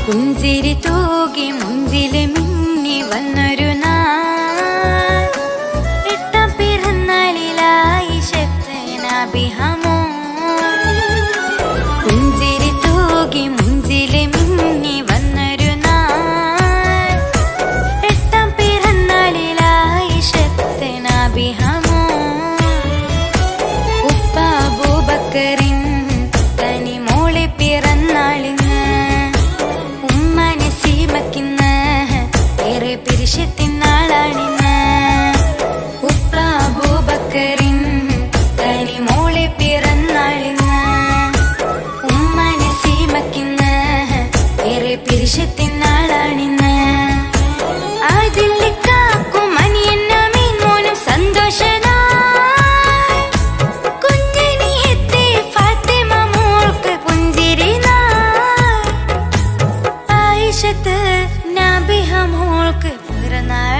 പുഞ്ചിരി തൂകി മുഞ്ചില് മിന്നി വന്നൊരു നാൾ എട്ടാം പിറന്നാളിലായി ശക്തനാഭിഹമോ പുഞ്ചിരി തൂകി മുഞ്ചില് മിന്നി വന്നൊരു നാൾ എട്ടാം പിറന്നാളിലായി ശക്തനാഭിഹമോ ഉപ്പ അബൂബക്കറിൻ തനി മോളെ പിറന്നാളിന്ന് ഉമ്മ നസീമക്കിന്ന് ഏറെ പിരിശത്തിനാളാണിന്ന് ഉപ്പ അബൂബക്കറിൻ തനി മോളെ പിറന്നാളിന്ന് ഉമ്മ നസീമക്കിന്ന് ഏറെ പിരിശത്തിനാളാണിന്ന് അതിൽ കാക്കും അനിയന്നമീൻ മോനും സന്തോഷനായി കുഞ്ഞനിയെത്തി ഫാത്തിമ മോൾക്ക് പുഞ്ചിരി നാൾ ആയിഷത്ത് നബിഹ മോൾക്ക് പിറന്നാൾ